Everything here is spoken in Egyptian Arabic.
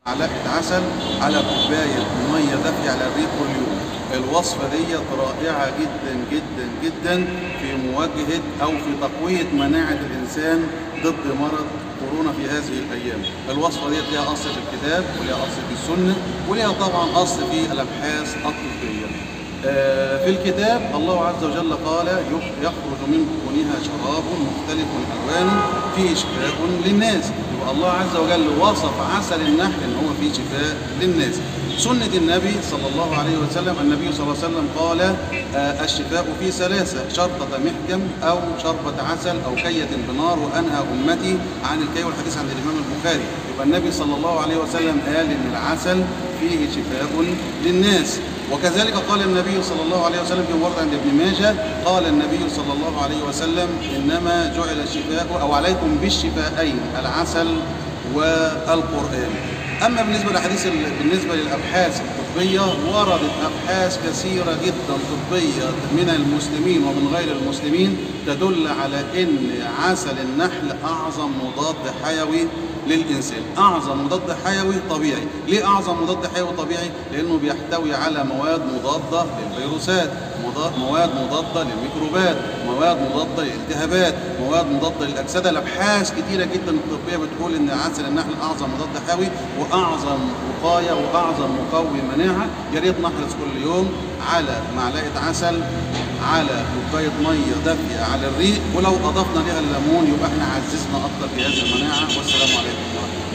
معلقه عسل على كوبايه ميه دافيه على الريق كل يوم الوصفه دي رائعه جدا جدا جدا في مواجهه او في تقويه مناعه الانسان ضد مرض كورونا في هذه الايام الوصفه دي ليها اصل في الكتاب وليها اصل في السنه وليها طبعا اصل في الابحاث الطبيه آه، في الكتاب الله عز وجل قال يخ- يخرج من بطونها شراب مختلف الوانه فيه شفاء للناس يبقى الله عز وجل وصف عسل النحل ان هو فيه شفاء للناس سنة النبي صلى الله عليه وسلم النبي صلى الله عليه وسلم قال آه، الشفاء في ثلاثة شرطة محكم أو شربة عسل أو كية بنار وأنهى أمتي عن الكي والحديث عند الإمام البخاري يبقى النبي صلى الله عليه وسلم قال إن العسل فيه شفاء للناس وكذلك قال النبي صلى الله عليه وسلم في ورد عند ابن ماجه قال النبي صلى الله عليه وسلم انما جعل الشفاء او عليكم بالشفاءين العسل والقران اما بالنسبه للحديث بالنسبه للابحاث الطبيه وردت ابحاث كثيره جدا طبيه من المسلمين ومن غير المسلمين تدل على ان عسل النحل اعظم مضاد حيوي للانسان اعظم مضاد حيوي طبيعي ليه اعظم مضاد حيوي طبيعي لانه بيحتوي على مواد مضاده للفيروسات مضاد- مواد مضاده للميكروبات مواد مضاده للالتهابات مواد مضاده للاكسده الابحاث كتيره جدا الطبيه بتقول ان عسل النحل اعظم مضاد حيوي واعظم وقايه واعظم مقوي مناعه يا ريت نحرص كل يوم على معلقه عسل على كوبايه ميه دافيه على الريق ولو اضفنا لها الليمون يبقى احنا عززنا اكتر في هذه المناعه والسلام عليكم ورحمه الله